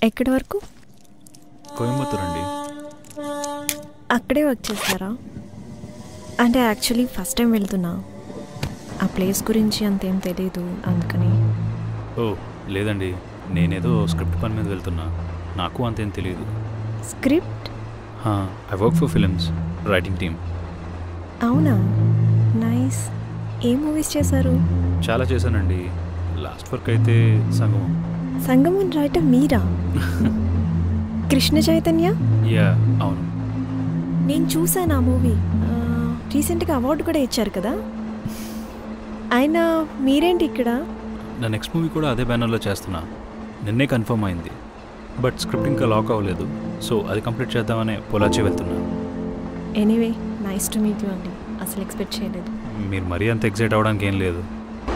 ఎక్కడి వరకు కోయంబత్తూర్ అండి అక్కడే వర్క్ చేస్తారా అంటే యాక్చువల్లీ ఫస్ట్ టైం వెళ్తున్నా ఆ ప్లేస్ గురించి అంతేం తెలియదు అందుకని ఓ లేదండి నేనేదో స్క్రిప్ట్ పని మీద వెళ్తున్నా నాకు అంతేం తెలియదు script I work for films writing team అవునా నైస్ ఏ మూవీస్ చేశారు చాలా చేశానండి లాస్ట్ వర్క్ అయితే సగం సంగమం రైటర్ మీరా కృష్ణ చైతన్య యా అవును నేను చూశాను ఆ మూవీ రీసెంట్గా అవార్డు కూడా ఇచ్చారు కదా ఆయన మీరేంటి ఇక్కడ నా నెక్స్ట్ మూవీ కూడా అదే బ్యానర్లో చేస్తున్నా నిన్నే కన్ఫర్మ్ అయింది బట్ స్క్రిప్ట్ ఇంకా లాక్ అవ్వలేదు సో అది కంప్లీట్ చేద్దామనే పొలాచి వెళ్తున్నా anyway nice to meet you అండి అసలు ఎక్స్పెక్ట్ చేయలేదు మీరు మరీ అంత ఎగ్జైట్ అవ్వడానికి ఏం లేదు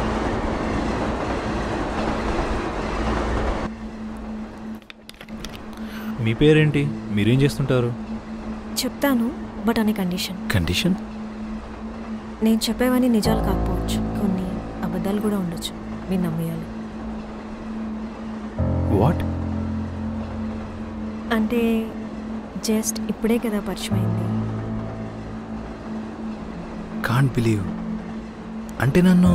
మీ పేరేంటి మీరేం చేస్తుంటారు చెప్తాను బట్ అనే కండిషన్ కండిషన్ నేను చెప్పేవన్నీ నిజాలు కాకపోవచ్చు కొన్ని అబద్ధాలు కూడా ఉండొచ్చు మీరు నమ్మేయాలి వాట్ అంటే జస్ట్ ఇప్పుడే కదా పరిచయం అయింది కాంట్ బిలీవ్ అంటే నన్ను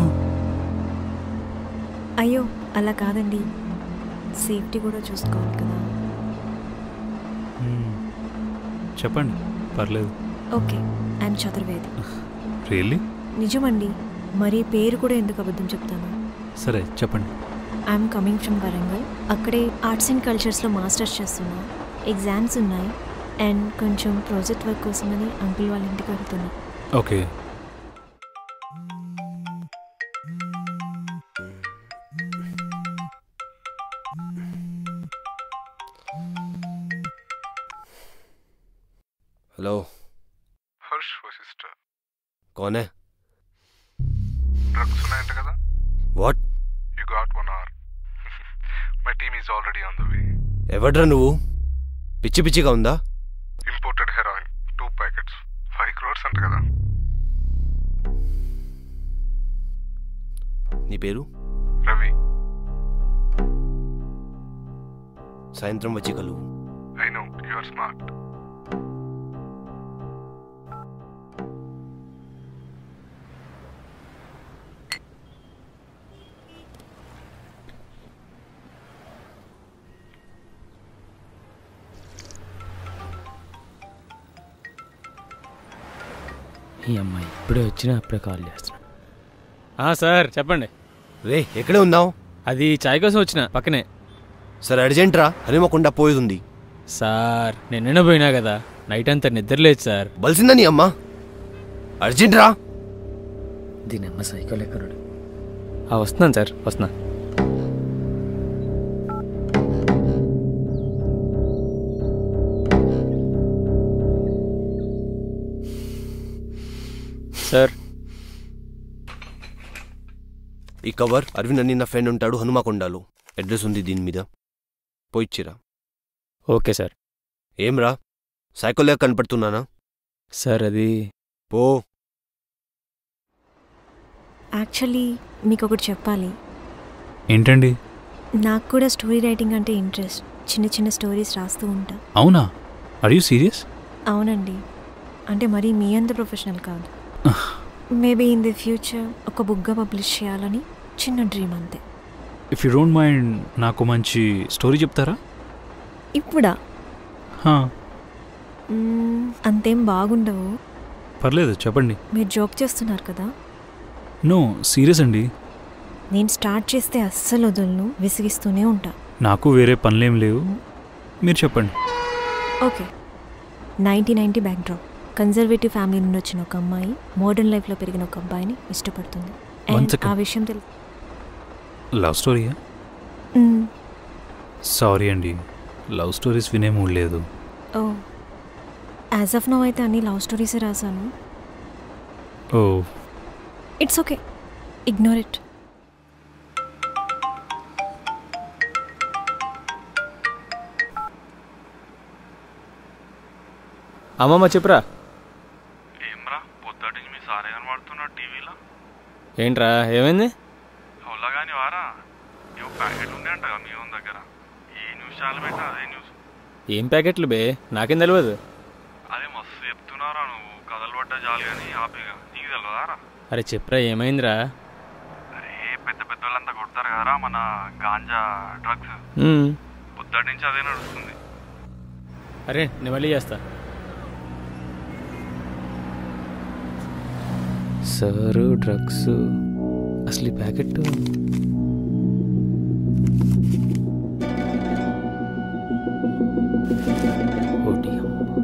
అయ్యో అలా కాదండి సేఫ్టీ కూడా చూసుకోవాలి కదా Hmm. చెప్పండి పర్లేదు ఓకే ఐఎమ్ చతుర్వేది రియల్లీ నిజమండి మరి పేరు కూడా ఎందుకు అబద్ధం చెప్తాను సరే చెప్పండి ఐఎమ్ కమింగ్ ఫ్రమ్ వరంగల్ అక్కడే ఆర్ట్స్ అండ్ కల్చర్స్లో మాస్టర్స్ చేస్తున్నా ఎగ్జామ్స్ ఉన్నాయి అండ్ కొంచెం ప్రాజెక్ట్ వర్క్ కోసమని అంకుల్ వాళ్ళ ఇంటికి వెళ్తున్నా ఓకే हेलो హర్ష్ వశిష్ట कौन है డ్రగ్స్ ఉన్నాయంట కదా what you got one hour my team is already on the way ఎవడ్రా నువ్వు పిచ్చి పిచ్చిగా ఉందా imported heroin two packets five crores అంట కదా నీ పేరు రవి సాయంత్రం వచ్చి కలువు I know you are smart ఈ అమ్మాయి ఇప్పుడే వచ్చినా అప్పుడే కాల్ చేస్తున్నా సార్ చెప్పండి రే ఎక్కడే ఉన్నావు అది చాయ్ కోసం వచ్చిన పక్కనే సరే అర్జెంట్ రా హనుమకొండ పోయేది ఉంది సార్ నిన్న పోయినా కదా నైట్ అంతా నిద్రలేదు సార్ బలిసిందా నీ అమ్మ అర్జెంట్ రా దీని అమ్మ సైకో లెక్కరుడు వస్తున్నాను సార్ వస్తున్నా సార్ ఈ కవర్ అరవింద్ అని నా ఫ్రెండ్ ఉంటాడు హనుమకొండలో అడ్రస్ ఉంది దీని మీద పోయిచ్చిరా ఓకే సార్ ఏం రా సైకోలేక కనపడుతున్నానా సార్ అది పో యాక్చువల్లీ మీకు ఒకటి చెప్పాలి ఏంటండి నాకు కూడా స్టోరీ రైటింగ్ అంటే ఇంట్రెస్ట్ చిన్న చిన్న స్టోరీస్ రాస్తూ ఉంటా అవునా ఆర్ యూ సీరియస్ అవునండి అంటే మరీ మీ అంత ప్రొఫెషనల్ కాదు మేబీ ఇన్ ది ఫ్యూచర్ ఒక బుక్గా పబ్లిష్ చేయాలని చిన్న డ్రీమ్ అంతే ఇఫ్ యూ డోంట్ మైండ్ నాకు మంచి స్టోరీ చెప్తారా ఇప్పుడా హా, మ్మ్, అంతేం బాగుండవు పర్లేదు చెప్పండి మీరు జోక్ చేస్తున్నారు కదా నో సీరియస్ అండి నేను స్టార్ట్ చేస్తే అస్సలు వదలను విసిగిస్తూనే ఉంటా నాకు వేరే పనులేం లేవు మీరు చెప్పండి okay ninety ninety backdrop conservative family నుండి వచ్చిన ఒక అమ్మాయి మోడర్న్ లైఫ్లో పెరిగిన ఒక అబ్బాయిని ఇష్టపడుతుంది One And second. ఆ విషయం తెలు లవ్ స్టోరీయా మ్మ్. సారీ అండి లవ్ స్టోరీస్ వినే మూడ్ లేదు ఓ యాజ్ ఆఫ్ నో అయితే అన్ని లవ్ స్టోరీసే రాశాను oh it's okay ignore it అమ్మమ్మ చెప్పురా ఏమ్రా పొద్దుటి మీ సారే కనబడుతున్నాడు టీవీలో ఏంట్రా ఏమైంది అవులా కానీ వారా ఏవో ప్యాకెట్ ఉండే అంట కదా మీ ఓన్ దగ్గర ఏ న్యూస్ న్యూస్ ఛానల్ పెట్టినా అదే న్యూస్ ఏం ప్యాకెట్లు బే నాకేం తెలియదు అదే మస్తు చెప్తున్నారా నువ్వు కథలు పడ్డా చాలు కానీ ఆపేగా నీకు తెలియదారా అరే చెప్పరా ఏమైందిరా అరే పెద్ద పెద్ద వాళ్ళంతా కొడతారు కదరా మన గాంజా డ్రగ్స్ ఉమ్. పొద్దుటి నుంచి అదే నడుస్తుంది అరే నేను మళ్ళీ చేస్తా సారు డ్రగ్స్ అసలు ఈ ప్యాకెట్ ఓటి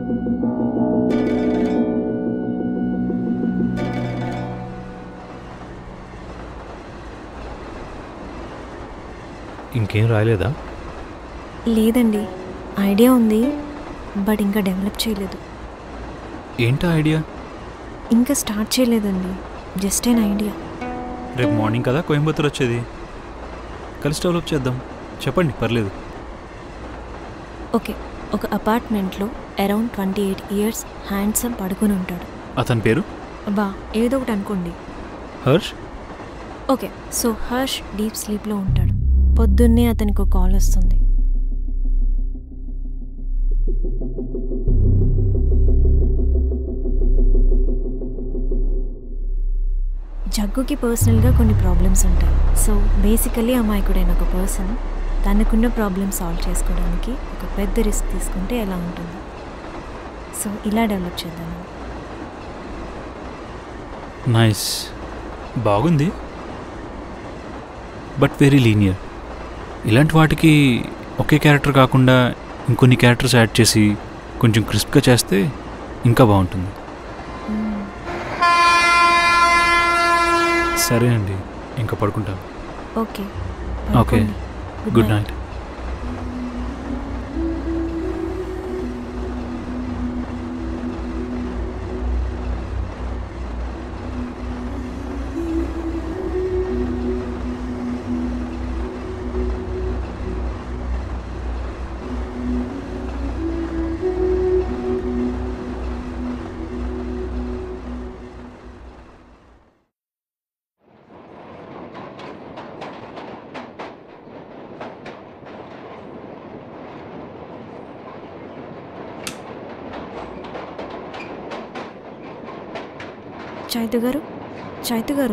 ఇంకేం రాయలేదా లేదండి ఐడియా ఉంది బట్ ఇంకా డెవలప్ చేయలేదు ఏంటా ఐడియా ఇంకా స్టార్ట్ చేయలేదండి జస్ట్ ఎన్ ఐడియా రేపు మార్నింగ్ కదా కోయంబత్తూర్ వచ్చేది కలిసి డెవలప్ చేద్దాం చెప్పండి పర్లేదు ఓకే ఒక అపార్ట్మెంట్లో around twenty eight years handsome పడుకుని ఉంటాడు అతని పేరు బా ఏదో ఒకటి అనుకోండి Harsh okay so Harsh deep స్లీప్లో ఉంటాడు పొద్దున్నే అతనికి ఒక కాల్ వస్తుంది జగ్గుకి పర్సనల్గా కొన్ని ప్రాబ్లమ్స్ ఉంటాయి సో బేసికలీ అమాయకుడైన ఒక పర్సన్ తనకున్న ప్రాబ్లమ్ సాల్వ్ చేసుకోవడానికి ఒక పెద్ద రిస్క్ తీసుకుంటే ఎలా ఉంటుంది సో ఇలా డెవలప్ చేద్దాం నైస్ బాగుంది బట్ వెరీ లీనియర్ ఇలాంటి వాటికి ఒకే క్యారెక్టర్ కాకుండా ఇంకొన్ని క్యారెక్టర్స్ యాడ్ చేసి కొంచెం క్రిస్ప్గా చేస్తే ఇంకా బాగుంటుంది సరే అండి ఇంకా పడుకుంటాను okay okay good night Chaitu garu Chaitu garu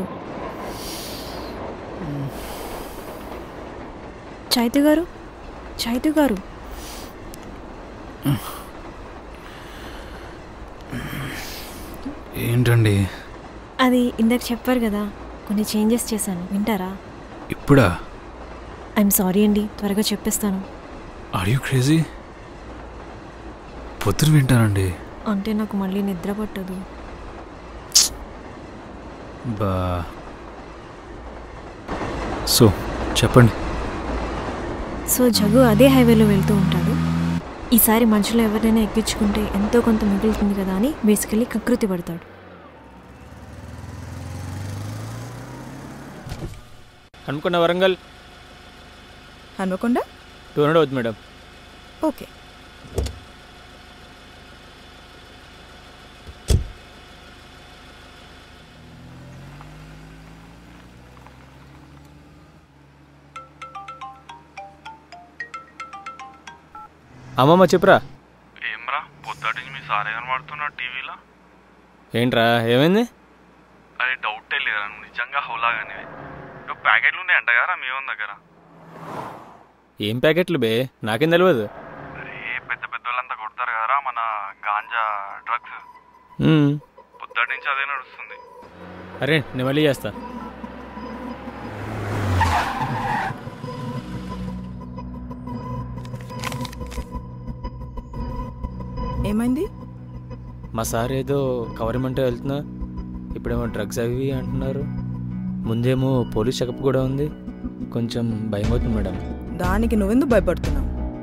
Chaitu garu Chaitu గారు ఏంటండి అది ఇందాక చెప్పారు కదా కొన్ని చేంజెస్ చేశాను వింటారా ఇప్పుడా ఐఎమ్ సారీ అండి త్వరగా చెప్పేస్తాను ఆర్ యూ క్రేజీ పొద్దున వింటానండి అంటే నాకు మళ్ళీ నిద్ర పట్టదు బా సో చెప్పండి సో జగు అదే హైవేలో వెళ్తూ ఉంటాడు ఈసారి మనుషులు ఎవరినైనా ఎక్కించుకుంటే ఎంతో కొంత మిగులుతుంది కదా అని బేసికలీ కకృతి పడతాడు అనుకున్న వరంగల్ హన్మకొండ టూ హండ్రెడ్ అవుతుంది మేడం ఓకే అమ్మమ్మ చెప్పురా ఏమ్రా పొద్దుటి నుంచి మీ సారే కనబడుతున్నా టీవీలో ఏంట్రా ఏమైంది అదే డౌటే లేదా నువ్వు నిజంగా హౌలాగానే నువ్వు ప్యాకెట్లు ఉన్నాయంట కదా మీ ఓన్ దగ్గర ఏం ప్యాకెట్లు బే నాకేం తెలియదు అరే పెద్ద పెద్ద వాళ్ళంతా కొడతారు కదరా మన గాంజా డ్రగ్స్ ఉమ్. పొద్దుటి నుంచి అదే నడుస్తుంది అరే నేను మళ్ళీ చేస్తా ఏమైంది మా సార్ ఏదో కవర్ ఇమ్మంటే వెళ్తున్నా ఇప్పుడేమో డ్రగ్స్ అవి ఇవి అంటున్నారు ముందేమో పోలీస్ చెకప్ కూడా ఉంది కొంచెం భయం అవుతుంది మేడం దానికి నువ్వెందుకు భయపడుతున్నావు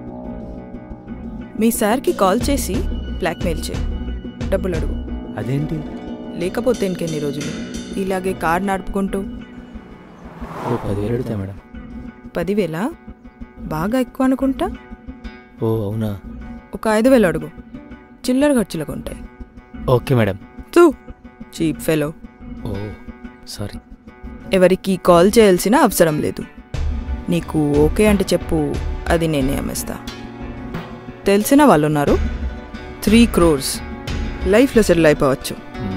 మీ సార్కి కాల్ చేసి బ్లాక్మెయిల్ చేయి డబ్బులు అడుగు అదేంటి లేకపోతే ఇంకెన్ని రోజులు ఇలాగే కార్ నడుపుకుంటూ ఓ పదివేలు అడుగుతాయి మేడం పదివేల బాగా ఎక్కువ అనుకుంటా ఓ అవునా ఒక ఐదు వేలు అడుగు చిల్లర ఖర్చులకు ఉంటాయి ఓకే మేడం తూ చీప్ ఫెలో ఓ సారీ ఎవరికి కాల్ చేయాల్సిన అవసరం లేదు నీకు ఓకే అంటే చెప్పు అది నేనే అమ్మేస్తా తెలిసిన వాళ్ళు ఉన్నారు త్రీ క్రోర్స్ లైఫ్లో సెటిల్ అయిపోవచ్చు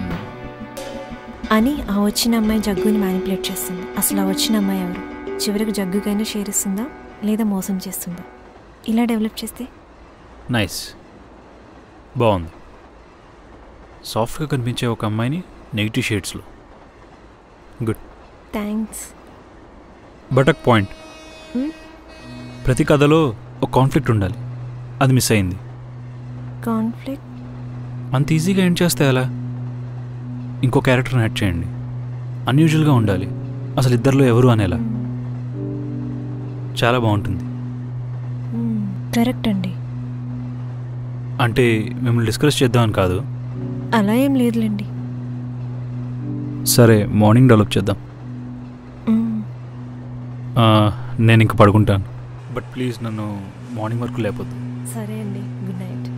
అని ఆ వచ్చిన అమ్మాయి జగ్గుని మ్యానిపులేట్ చేస్తుంది అసలు ఆ వచ్చిన అమ్మాయి ఎవరు చివరికి జగ్గుకైనా షేర్ ఇస్తుందా లేదా మోసం చేస్తుందా ఇలా డెవలప్ చేస్తే నైస్ బాగుంది సాఫ్ట్గా కనిపించే ఒక అమ్మాయిని నెగిటివ్ షేడ్స్లో గుడ్ థ్యాంక్స్ బట్ ఒక పాయింట్ Hmm? ప్రతి కథలో ఒక కాన్ఫ్లిక్ట్ ఉండాలి అది మిస్ అయింది కాన్ఫ్లిక్ట్ అంత ఈజీగా ఎండ్ చేస్తే ఎలా ఇంకో క్యారెక్టర్ని యాడ్ చేయండి అన్యూజువల్గా ఉండాలి అసలు ఇద్దరిలో ఎవరు అనేలా చాలా బాగుంటుంది కరెక్ట్ అండి అంటే మిమ్మల్ని డిస్కస్ చేద్దామని కాదు అలా ఏం లేదులేండి సరే మార్నింగ్ డెవలప్ చేద్దాం మ్మ్. ఆ, నేను ఇంక పడుకుంటాను బట్ ప్లీజ్ నన్ను మార్నింగ్ వరకు లేకపోద్దు సరే అండి గుడ్ నైట్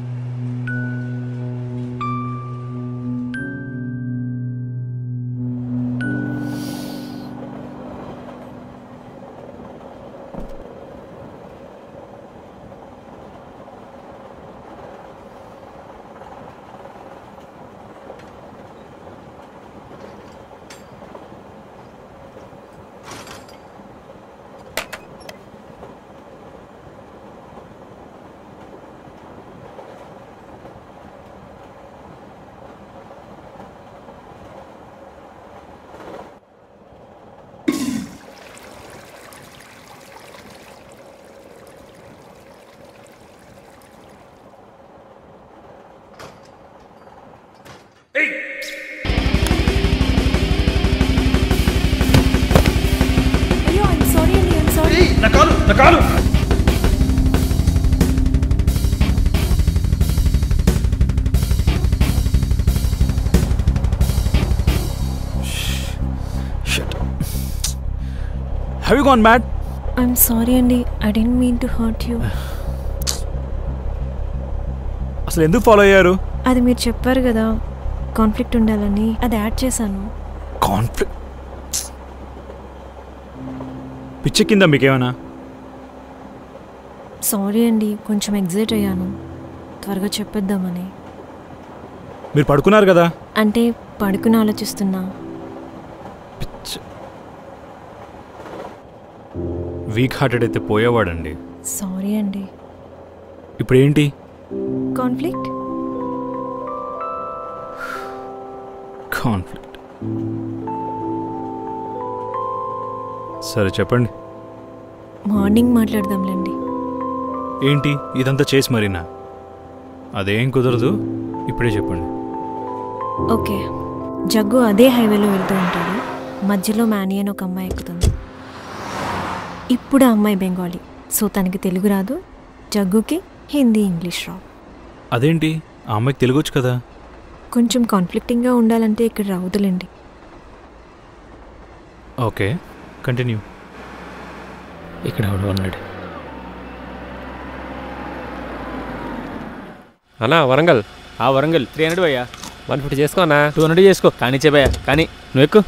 అయ్యో ఐమ్ సారీ అండి I'm sorry have you gone mad I'm sorry అండి I didn't mean to hurt you అసలు ఎందుకు ఫాలో అయ్యారు అది మీరు చెప్పారు కదా కాన్ఫ్లిక్ట్ ఉండాలని అది యాడ్ చేశాను కాన్ఫ్లిక్ట్ పిచ్చ కింద మీకేమైనా సారీ అండి కొంచెం ఎగ్జైట్ అయ్యాను త్వరగా చెప్పేద్దామని మీరు పడుకున్నారు కదా అంటే పడుకుని ఆలోచిస్తున్నా వీక్ హార్టెడ్ అయితే పోయేవాడండి సారీ అండి ఇప్పుడు ఏంటి కాన్ఫ్లిక్ట్ కాన్ఫ్లిక్ట్ సరే చెప్పండి మార్నింగ్ మాట్లాడదాంలేండి ఏంటి ఇదంతా చేసి మరీనా అదేం కుదరదు ఇప్పుడే చెప్పండి ఓకే జగ్గు అదే హైవేలో వెళ్తూ ఉంటాడు మధ్యలో మ్యానీ అని ఒక అమ్మాయి ఎక్కుతుంది ఇప్పుడు ఆ అమ్మాయి బెంగాలీ సో తనకి తెలుగు రాదు జగ్గుకి హిందీ ఇంగ్లీష్ రావు అదేంటి ఆ అమ్మాయికి తెలుగొచ్చు కదా కొంచెం కాన్ఫ్లిక్టింగ్గా ఉండాలంటే ఇక్కడ రావద్దులేండి ఓకే కంటిన్యూ ఇక్కడ ఎవడో ఉన్నాడు అన్నా వరంగల్ ఆ వరంగల్ త్రీ హండ్రెడ్ భయ్యా వన్ ఫిఫ్టీ చేసుకో అన్నా టూ హండ్రెడ్ చేసుకో కానీ భయ్యా కానీ నువ్వు ఎక్కువ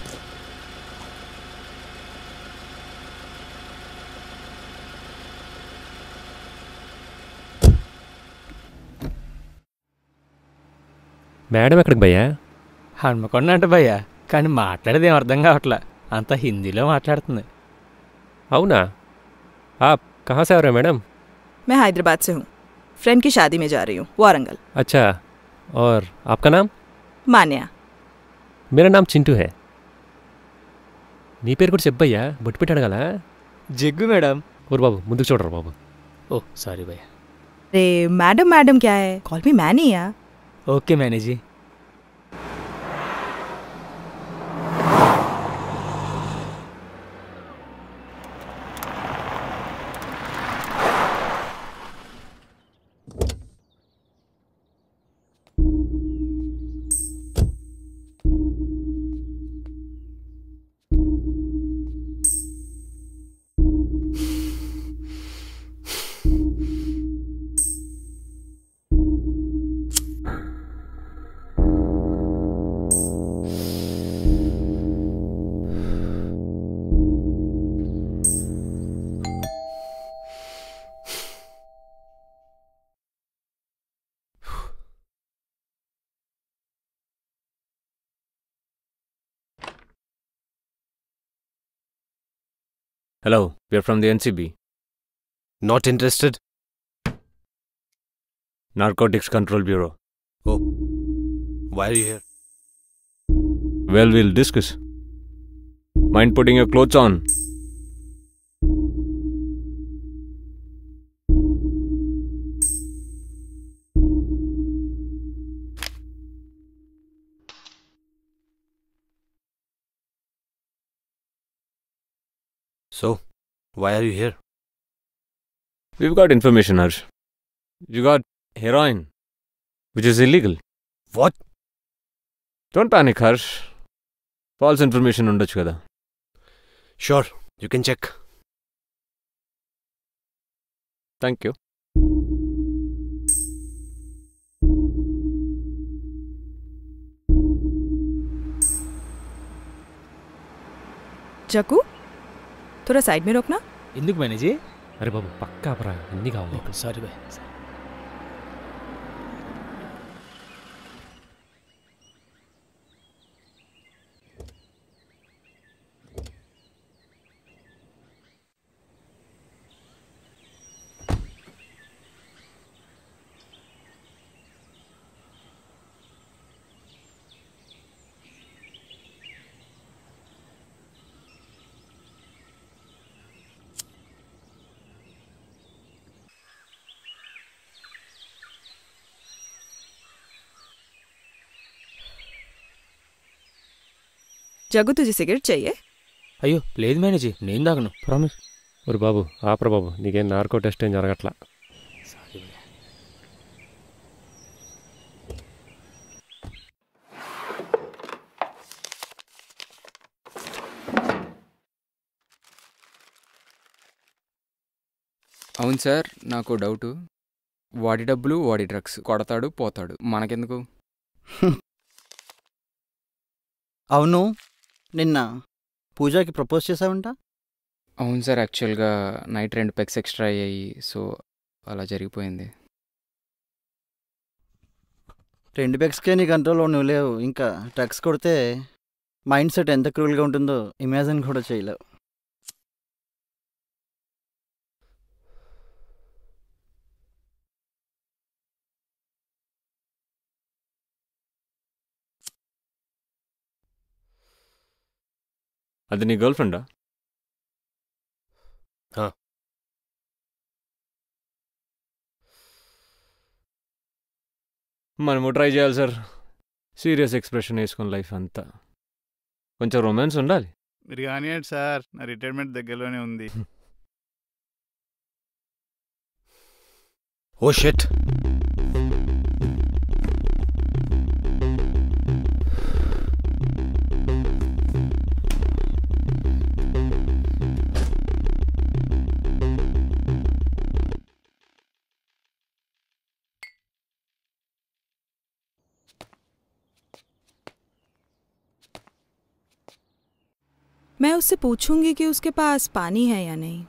మేడం ఎక్కడికి భయ్యా హన్మకొండ అంటే భయ్యా కానీ మాట్లాడేది ఏం అర్థం కావట్లే అంతా హిందీలో మాట్లాడుతుంది అవునా आप कहाँ से आ रहे हो मैडम मैं हैदराबाद से हूँ फ्रेंड की शादी में जा रही हूँ वारंगल अच्छा और आपका नाम मान्या मेरा नाम चिंटू है నీ పేరు కూడా చెప్పయ్యా బొట్టు పెట్టి అడగాల జగ్గు మేడం ఊరు బాబు ముందుకు చూడరు బాబు ఓ సారీ భయ్యా अरे मैडम मैडम क्या है कॉल मी मैनी या ఓకే మేనేజీ Hello, we are from the NCB, Not interested? Narcotics Control Bureau. Why are you here? Well, we'll discuss. Mind putting your clothes on? So, why are you here? We've got information, Harsh. You got heroin, which is illegal. What? Don't panic, Harsh. False information ఉండొచ్చు కదా Sure, you can check. Thank you जकू थोड़ा side में रोकना ఎందుకు మేనేజీ అరే బాబు పక్కా పరా ఎన్ని కావాలి సారీ బాయ్ जगू तुझे सिगरेट चाहिए అయ్యో లేదు మేనేజీ నేను తాగను ప్రామిస్ ఒరు బాబు ఆపరా బాబు నీకేం నార్కో టెస్ట్ ఏం జరగట్లా సారీ బాయ్ అవును సార్ నాకు డౌటు వాడి డబ్బులు వాడి డ్రగ్స్ కొడతాడు పోతాడు మనకెందుకు అవును నిన్న పూజకి ప్రపోజ్ చేసావంట అవును సార్ యాక్చువల్గా నైట్ రెండు పెక్స్ ఎక్స్ట్రా అయ్యాయి సో అలా జరిగిపోయింది రెండు బెగ్స్కే నీ కంట్రోల్లో నువ్వు లేవు ఇంకా డ్రగ్స్ కొడితే మైండ్ సెట్ ఎంత క్రూల్గా ఉంటుందో ఇమాజిన్ కూడా చేయలేవు అది నీ గర్ల్ ఫ్రెండా హా. మనము ట్రై చేయాలి సార్ సీరియస్ ఎక్స్ప్రెషన్ వేసుకుని లైఫ్ అంతా కొంచెం రొమాన్స్ ఉండాలి మీరు కానివ్వండి సార్ నా రిటైర్మెంట్ దగ్గరలోనే ఉంది Oh shit. मैं उससे पूछूंगी कि उसके पास पानी है या नहीं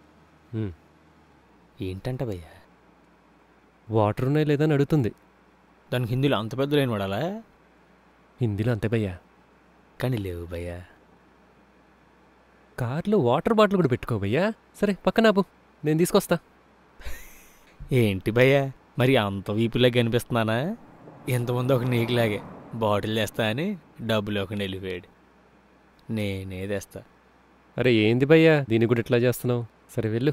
ఏంటంట భయ్యా వాటర్ ఉన్నాయి లేదా అని అడుగుతుంది దానికి హిందీలో అంత పెద్ద లేని వాడాలా హిందీలో అంతే భయ్యా కానీ లేవు భయ్యా కార్లో వాటర్ బాటిల్ కూడా పెట్టుకో భయ్యా సరే పక్కన ఆపు నేను తీసుకొస్తా ఏంటి భయ్యా మరి అంత వీపులాగా కనిపిస్తున్నానా ఎంతమంది ఒక నీకులాగే బాటిల్ తెస్తా అని డబ్బులు ఒక వెళ్ళిపోయాడు నేనే తెస్తా అరే ఏంది భయ్యా దీన్ని కూడా ఇట్లా చేస్తున్నావు సరే వెళ్ళు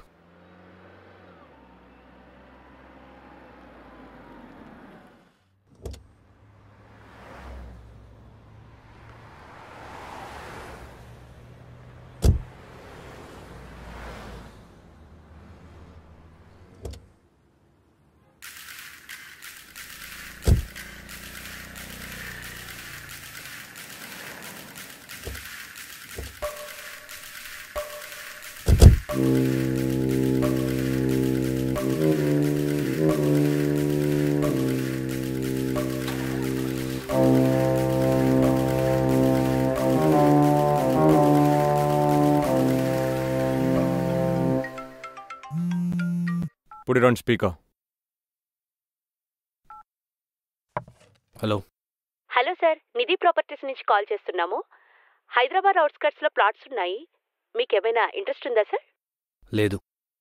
పుడి రౌండ్ speaker hello hello sir Nidhi properties నుంచి కాల్ చేస్తున్నాము హైదరాబాద్ అవుట్స్కట్స్లో ప్లాట్స్ ఉన్నాయి మీకేమైనా ఇంట్రెస్ట్ ఉందా సార్ లేదు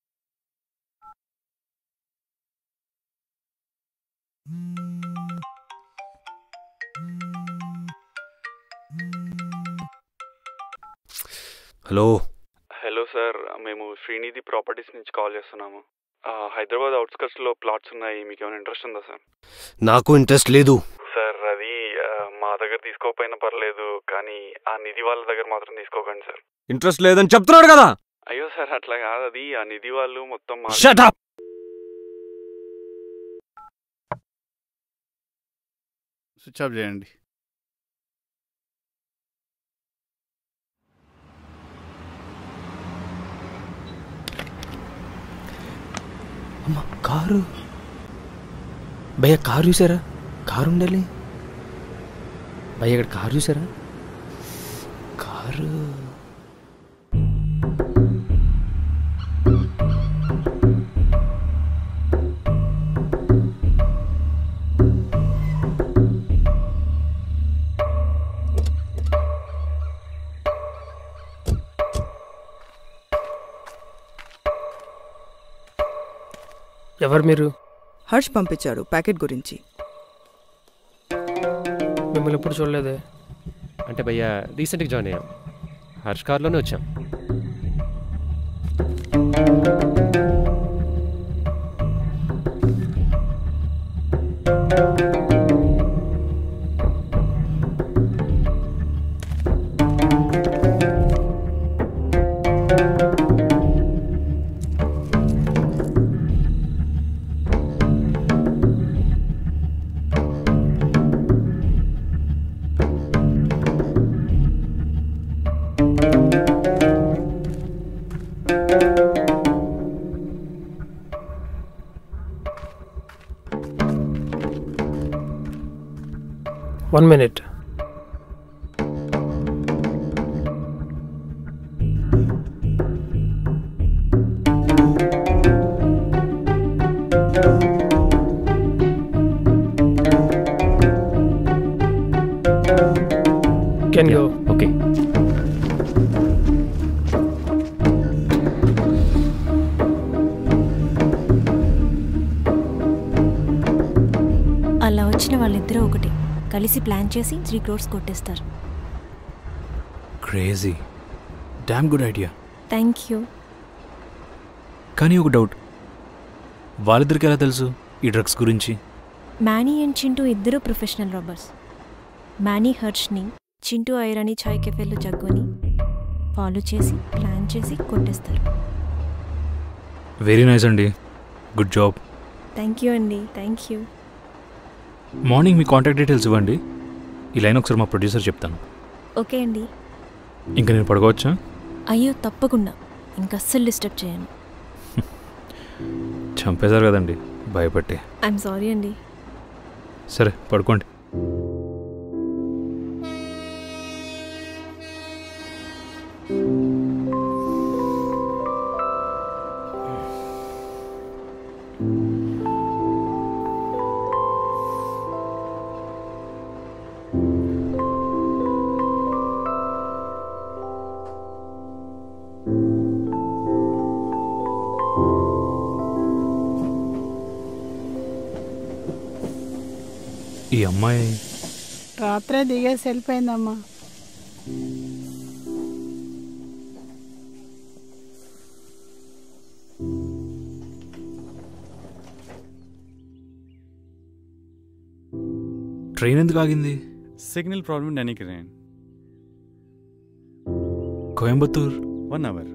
హలో హలో సార్ మేము శ్రీనిధి ప్రాపర్టీస్ నుంచి కాల్ చేస్తున్నాము ఆ, హైదరాబాద్ అవుట్స్కట్స్లో ప్లాట్స్ ఉన్నాయి మీకు ఏమైనా ఇంట్రెస్ట్ ఉందా సార్ నాకు ఇంట్రెస్ట్ లేదు సార్ అది ఆ, మా దగ్గర తీసుకోకపోయినా పర్లేదు కానీ ఆ నిధి వాళ్ళ దగ్గర మాత్రం తీసుకోకండి సార్ ఇంట్రెస్ట్ లేదని చెప్తున్నాడు కదా అయ్యో సార్ అట్లా కాదు అది ఆ నిధి వాళ్ళు మొత్తం మా Shut up! స్విచ్ ఆఫ్ చేయండి అమ్మ కారు భయ్య కారు చూసారా కారు ఉండాలి భయ్య ఇక్కడ కారు చూసారా కారు ఎవరు మీరు హర్ష్ పంపించాడు ప్యాకెట్ గురించి మిమ్మల్ని ఎప్పుడు చూడలేదే అంటే భయ్యా రీసెంట్గా జాయిన్ అయ్యాం హర్ష్ కార్లోనే వచ్చాం one minute can go okay అలా వచ్చిన వాళ్ళిద్దరూ ఒకటి కలిసి ప్లాన్ చేసి త్రీ క్రోర్స్ కొట్టేస్తారు crazy damn good idea thank you కానీ ఒక డౌట్ వాళ్ళిద్దరికి ఎలా తెలుసు ఈ డ్రగ్స్ గురించి మ్యానీ అండ్ చింటూ ఇద్దరు ప్రొఫెషనల్ రాబర్స్ మ్యానీ హర్ష్ని చింటూ ఐరాని చాయ్ కెఫేలో జగ్గుని ఫాలో చేసి ప్లాన్ చేసి కొట్టేస్తారు వెరీ నైస్ అండి గుడ్ జాబ్ థ్యాంక్ యూ అండి థ్యాంక్ యూ మార్నింగ్ మీ కాంటాక్ట్ డీటెయిల్స్ ఇవ్వండి ఈ లైన్ ఒకసారి మా ప్రొడ్యూసర్ చెప్తాను ఓకే అండి ఇంకా నేను పడుకోవచ్చా అయ్యో తప్పకుండా ఇంకా అస్సలు డిస్టర్బ్ చేయను చంపేశారు కదండి భయపట్టి ఐఎమ్ సారీ అండి సరే పడుకోండి ఈ అమ్మాయి రాత్రే దిగేసి వెళ్ళిపోయిందమ్మా ట్రైన్ ఎందుకు ఆగింది सिग्नल प्रॉब्लम नहीं कर रहे हैं Coimbatore one hour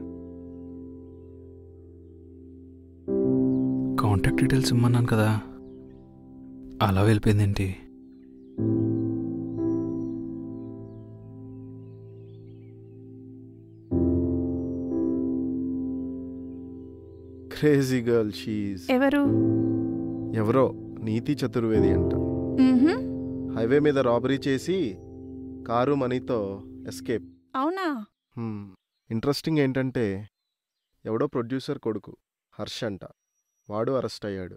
contact details ఇమ్మన్నాను కదా అలా వెళ్ళిపోయిందేంటి క్రేజీ గర్ల్ షీజ్ ఎవరు ఎవరో నీతి చతుర్వేది అంట మ్హూ. హైవే మీద రాబరీ చేసి కారు మనీతో ఎస్కేప్ అవునా ఇంట్రెస్టింగ్ ఏంటంటే ఎవడో ప్రొడ్యూసర్ కొడుకు హర్ష్ అంట వాడు అరెస్ట్ అయ్యాడు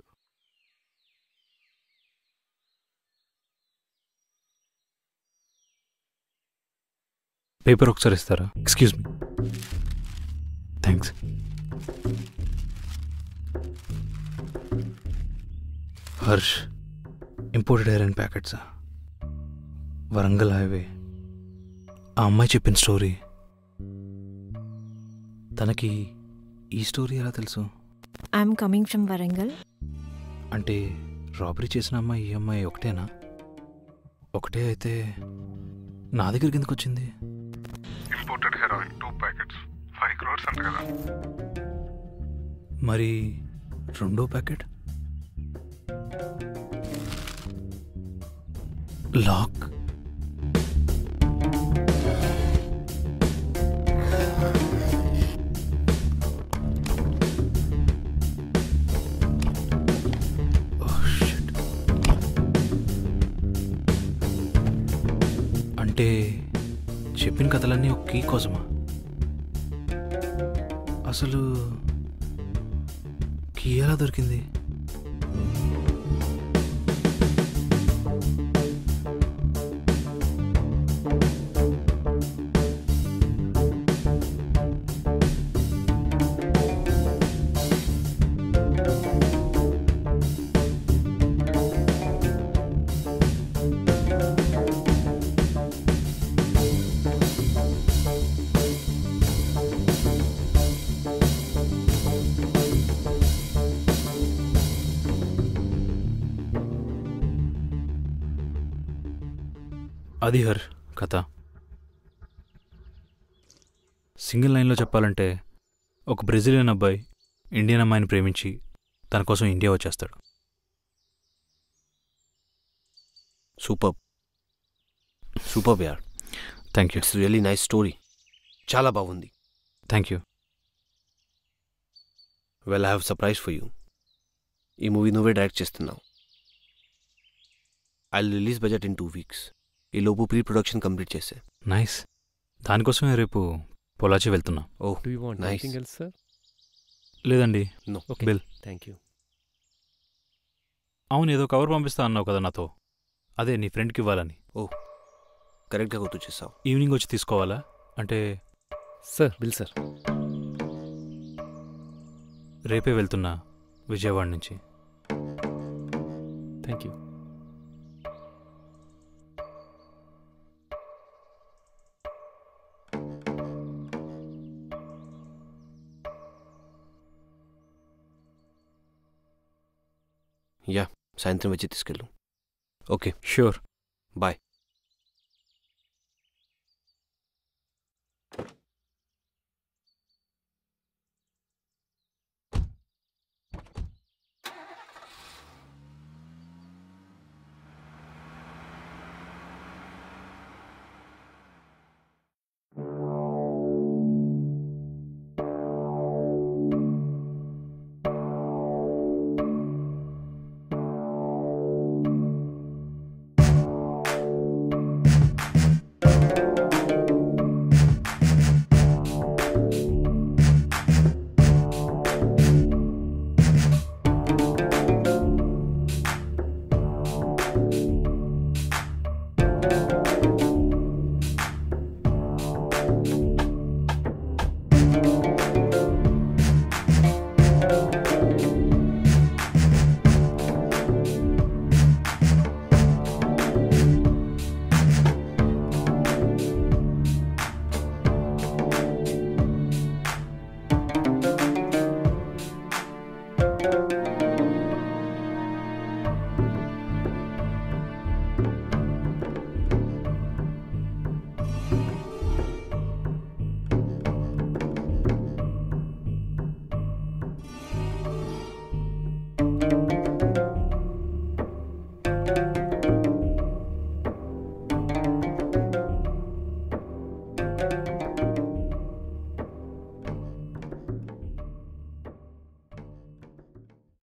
పేపర్ ఒకసారి ఇస్తారా excuse me thanks Harsh imported iron ప్యాకెట్సా వరంగల్ హైవే ఆ అమ్మాయి చెప్పిన స్టోరీ తనకి ఈ స్టోరీ ఎలా తెలుసు ఐఎమ్ కమింగ్ ఫ్రమ్ వరంగల్ అంటే రాబరీ చేసిన అమ్మాయి ఈ అమ్మాయి ఒకటేనా ఒకటే అయితే నా దగ్గరికి ఎందుకు వచ్చింది imported heroin two packets five crores అంట కదా మరి రెండో ప్యాకెట్ లాక్ అంటే చెప్పిన కథలన్నీ ఒక కీ కోసమా అసలు కీ ఎలా దొరికింది అది హర్ కథ సింగిల్ లైన్లో చెప్పాలంటే ఒక బ్రెజిలియన్ అబ్బాయి ఇండియన్ అమ్మాయిని ప్రేమించి తన కోసం ఇండియా వచ్చేస్తాడు సూపర్ సూపర్ యార్ thank you it's really nice story చాలా బాగుంది thank you well I have surprise for you ఈ మూవీ నువ్వే డైరెక్ట్ చేస్తున్నావు I release budget in two weeks ఈ లోపు ప్రీ ప్రొడక్షన్ కంప్లీట్ చేసే నైస్ దానికోసమే రేపు పొలాచి వెళ్తున్నా oh Do you want nice anything else, sir? లేదండి No. Okay. Bill Thank you. అవును ఏదో కవర్ పంపిస్తా అన్నావు కదా నాతో అదే నీ ఫ్రెండ్కి ఇవ్వాలని ఓ కరెక్ట్గా గుర్తు చేసావు ఈవినింగ్ వచ్చి తీసుకోవాలా అంటే సార్ బిల్ సార్ రేపే వెళ్తున్నా విజయవాడ నుంచి థ్యాంక్ యూ యా సాయంత్రం వచ్చి తీసుకెళ్ళు ఓకే ష్యూర్ బాయ్